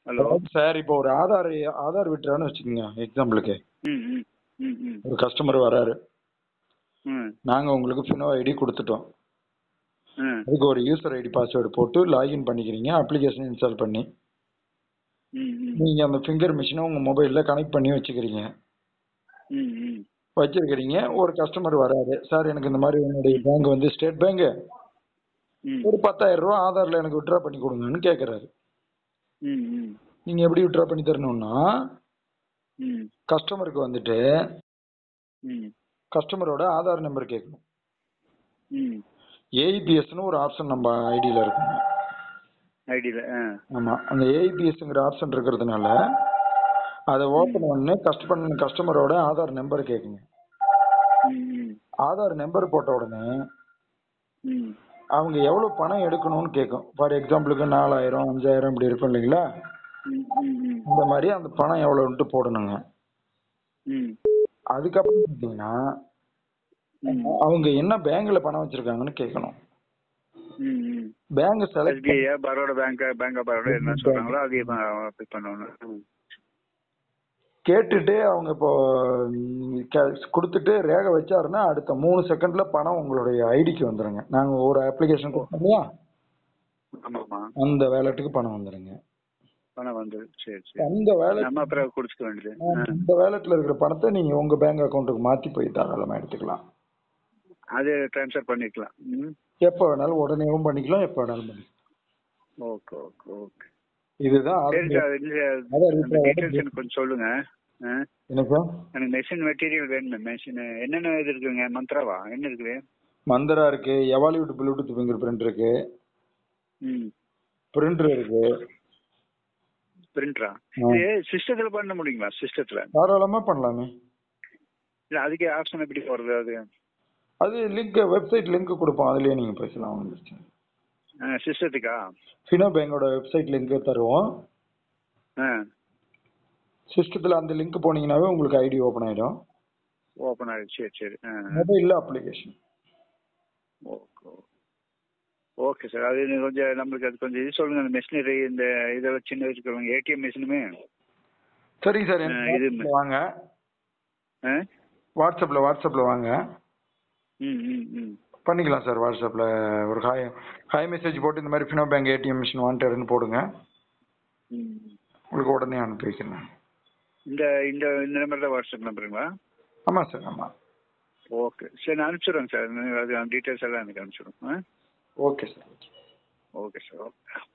Hello sir இப்போ ஒரு ஆதார் ஆதார் விட்டுறான்னு வச்சுக்கோங்க எக்ஸாம்பிளுக்கு ம் ம் ம் ம் ஒரு கஸ்டமர் வராரு ம் நாங்க உங்களுக்கு ஃபினோ ஐடி கொடுத்துட்டோம் ம் அதுக்கு ஒரு யூசர் ஐடி பாஸ்வேர்டு போட்டு லாகின் பண்ணிக்கிறீங்க அப்ளிகேஷன் இன்ஸ்டால் பண்ணி ம் ம் நீங்க அந்த ஃபிங்கர் மிஷினை உங்க மொபைல்ல கனெக்ட் பண்ணி வச்சுக்கிறீங்க ம் ம் வச்சிருக்கிறீங்க ஒரு கஸ்டமர் வராரு சார் எனக்கு இந்த மாதிரி என்னுடைய பேங்க் வந்து ஸ்டேட் பேங்க் ம் ஒரு பத்தாயிரம் ரூபா ஆதார்ல எனக்கு விட்ரா பண்ணி கொடுங்கன்னு கேட்கறாரு ம் ம் நீங்க எப்படி விட்ரா பண்ணி தரணும்னா ம் கஸ்டமருக்கு வந்துட்டு ம் கஸ்டமரோட ஆதார் நம்பர் கேட்கணும் ம் ஏஇபிஎஸ்னு ஒரு ஆப்ஷன் நம்ம ஐடியில் இருக்குங்க ஐடியில் ஆ ஆமாம் அந்த ஏஇபிஎஸ்ங்கிற ஆப்ஷன் இருக்கிறதுனால அதை ஓப்பன் பண்ணி கஸ்டமர் கஸ்டமரோட ஆதார் நம்பர் கேட்குங்க ம் ம் ஆதார் நம்பர் போட்ட உடனே ம் அவங்க எவ்வளோ பணம் எடுக்கணும்னு கேட்கும் ஃபார் எக்ஸாம்பிளுக்கு நாலாயிரம் அஞ்சாயிரம் இப்படி இருக்கும் இல்லைங்களா ம் ம் ம் இந்த மாதிரி அந்த பணம் எவ்வளோன்ட்டு போடணுங்க ம் அதுக்கப்புறம் பார்த்தீங்கன்னா ம் அவங்க என்ன பேங்க்ல பணம் வச்சிருக்காங்கன்னு கேட்கணும் ம் ம் பேங்க் செலக்ட் எஸ்பிஐயா Baroda bank bank of Baroda என்ன சொல்றாங்களோ அதையே பிக் பண்ணணும் ம். கேட்டுட்டு அவங்க இப்போ ம், கே- கொடுத்துட்டு ரேகை வச்சாருன்னா அடுத்த மூணு செகண்ட்ல பணம் உங்களுடைய ஐடிக்கு வந்துருங்க நாங்க ஒரு அப்ளிகேஷன் கொடுத்தோம் இல்லையா ஆமாம்மா அந்த வேலெட்டுக்கு பணம் வந்துருங்க பணம் வந்து சரி சரி அந்த வேலெட் நம்ம அப்புறம் குடிச்சுக்க வேண்டியது ஆ. இந்த வேலெட்ல இருக்கிற பணத்தை நீங்க உங்க பேங்க் அக்கௌண்ட்டுக்கு மாத்தி போய் தாராளமா எடுத்துக்கலாம் அது ட்ரான்ஸ்ஃபர் பண்ணிக்கலாம் ம் எப்போ வேணாலும் உடனேவும் பண்ணிக்கலாம் எப்போ வேணாலும் பண்ணிக்கலாம் ஓகே ஓகே ஓகே இதுதான் சரி ஆதார் சார் இந்த ஆதார் அந்த வீட்டில் டீட்டெயில்ஸ் எனக்கு கொஞ்சம் சொல்லுங்க ஆ? என்னப்பா எனக்கு மெஷின் மெட்டீரியல் வேணும் மெஷின் என்னென்ன இது இருக்குங்க மந்த்ராவா என்ன இருக்குது மந்தரா இருக்கு எவாலிவுட் ப்ளூடூத் ஃபிங்கர் பிரிண்ட் இருக்கு ம் பிரிண்டர் இருக்கு பிரிண்டரா ஆ. இது சிஸ்டத்துல பண்ண முடியுங்களா சிஸ்டத்துல தாராளமா பண்ணலாமே இல்ல அதுக்கே ஆப்ஷன் எப்படி போறது அது அது லிங்க் வெப்சைட் லிங்க் கொடுப்போம் அதுலயே நீங்க பேசலாம் ஒன்றும் பிரச்சனை இல்லை. சிஸ்டத்துக்கா ஃபினோ பேங்கோட வெப்சைட் லிங்க் தருவோம் ஆ சிஸ்டத்துல அந்த லிங்க் போனீங்கன்னாவே உங்களுக்கு ஐடி ஓபன் ஆயிடும் ஓப்பன் ஆயிடுச்சு சரி சரி ஆ மொபைல்ல அப்ளிகேஷன் ஓகே ஓகே சார் அது நீங்க கொஞ்சம் நம்மளுக்கு அது கொஞ்சம் இது சொல்லுங்க அந்த மெஷினரி இந்த இதெல்லாம் சின்ன வச்சுக்கிறவங்க ஏடிஎம் மிஷினுமே சரிங்க சார் ஆ, இது எனக்கு வாங்க ஆ வாட்ஸ்அப்ல வாட்ஸ்அப்ல வாங்க ம் ம் ம் பண்ணிக்கலாம் சார் வாட்ஸ்அப்ல ஒரு ஹாய் ஹாய் மெசேஜ் போட்டு இந்த மாதிரி ஃபினோ பேங்க் ஏடிஎம் மிஷின் வாண்டட்னு போடுங்க ம் உங்களுக்கு உடனே அனுப்பி வைக்கிறேன் இந்த இந்த இந்த நம்பர் தான் வாட்ஸ்அப் நம்பருங்களா ஆமா சார் ஆமா ஓகே சரி நான் அனுப்பிச்சிடுறேங்க சார் அது டீட்டெயில்ஸ் எல்லாம் எனக்கு அனுப்பிச்சிடுங்க ஆ okay sir okay sir okay